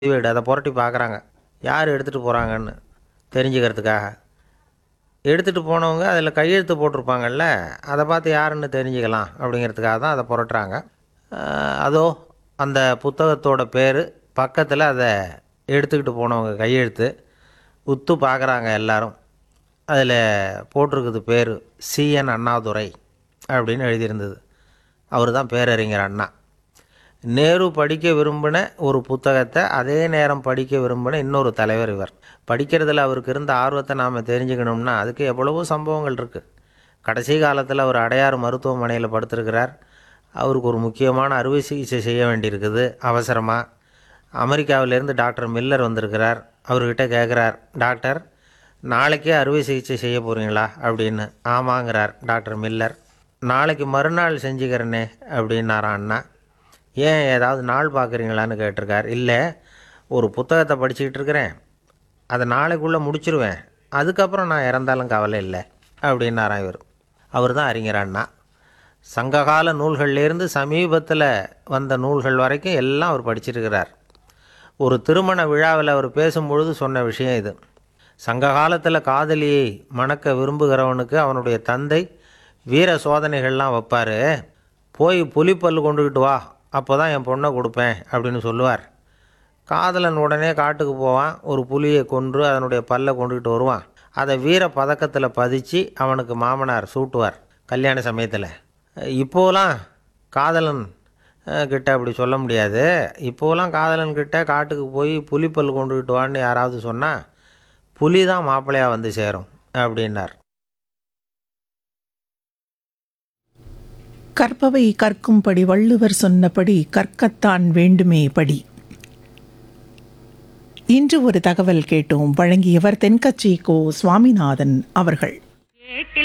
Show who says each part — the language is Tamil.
Speaker 1: வீடு அதை புரட்டி பார்க்குறாங்க யார் எடுத்துகிட்டு போகிறாங்கன்னு தெரிஞ்சுக்கிறதுக்காக எடுத்துகிட்டு போனவங்க அதில் கையெழுத்து போட்டிருப்பாங்கல்ல அதை பார்த்து யாருன்னு தெரிஞ்சுக்கலாம் அப்படிங்கிறதுக்காக தான் அதை புரட்டுறாங்க அஹ் அதோ அந்த புத்தகத்தோட பேர் பக்கத்தில் அதை எடுத்துக்கிட்டு போனவங்க கையெழுத்து உத்து பார்க்குறாங்க எல்லாரும் அதில் போட்டிருக்குது பேர் சிஎன் அண்ணாதுரை அப்படின்னு எழுதியிருந்தது அவர் தான் பேரறிஞர் அண்ணா நேரு படிக்க விரும்பின ஒரு புத்தகத்தை அதே நேரம் படிக்க விரும்பின இன்னொரு தலைவர் இவர் படிக்கிறதுல அவருக்கு இருந்த ஆர்வத்தை நாம் தெரிஞ்சுக்கணும்னா அதுக்கு எவ்வளவோ சம்பவங்கள் இருக்குது கடைசி காலத்தில் அவர் அடையாறு மருத்துவமனையில் படுத்திருக்கிறார் அவருக்கு ஒரு முக்கியமான அறுவை சிகிச்சை செய்ய வேண்டியிருக்குது அவசரமாக அமெரிக்காவிலேருந்து டாக்டர் மில்லர் வந்திருக்கிறார் அவர்கிட்ட கேட்குறார் டாக்டர் நாளைக்கே அறுவை சிகிச்சை செய்ய போகிறீங்களா அப்படின்னு ஆமாங்கிறார் டாக்டர் மில்லர் நாளைக்கு மறுநாள் செஞ்சுக்கிறேனே அப்படின்னாராம் அண்ணா ஏன் ஏதாவது நாள் பார்க்குறீங்களான்னு கேட்டிருக்கார் இல்லை ஒரு புத்தகத்தை படிச்சுக்கிட்டு இருக்கிறேன் அதை நாளைக்குள்ளே முடிச்சிருவேன் அதுக்கப்புறம் நான் இறந்தாலும் கவலை இல்லை அப்படின்னாராம் இவர் அவர் தான் அறிஞர் அண்ணா சங்ககால நூல்கள்லேருந்து சமீபத்தில் வந்த நூல்கள் வரைக்கும் எல்லாம் அவர் படிச்சிருக்கிறார் ஒரு திருமண விழாவில் அவர் பேசும்பொழுது சொன்ன விஷயம் இது சங்க காலத்தில் காதலியை மணக்க விரும்புகிறவனுக்கு அவனுடைய தந்தை வீர சோதனைகள்லாம் வைப்பார் போய் புலிப்பல் கொண்டுக்கிட்டு வா அப்போ தான் என் பொண்ணை கொடுப்பேன் அப்படின்னு சொல்லுவார் காதலன் உடனே காட்டுக்கு போவான் ஒரு புலியை கொன்று அதனுடைய பல்லை கொண்டுக்கிட்டு வருவான் அதை வீர பதக்கத்தில் பதிச்சு அவனுக்கு மாமனார் சூட்டுவார் கல்யாண சமயத்தில் இப்போலாம் காதலன் அஹ், கிட்ட அப்படி சொல்ல முடியாது இப்போலாம் காதலன் கிட்ட காட்டுக்கு போய் புலிப்பல் கொண்டுக்கிட்டு வான்னு யாராவது சொன்னால் புலி தான் மாப்பிள்ளையாக வந்து சேரும் அப்படின்னார்
Speaker 2: கற்பவை கற்கும்படி வள்ளுவர் சொன்னபடி கற்கத்தான் வேண்டுமே படி இன்று ஒரு தகவல் கேட்டோம் வழங்கியவர் தென்கட்சி கோ சுவாமிநாதன் அவர்கள்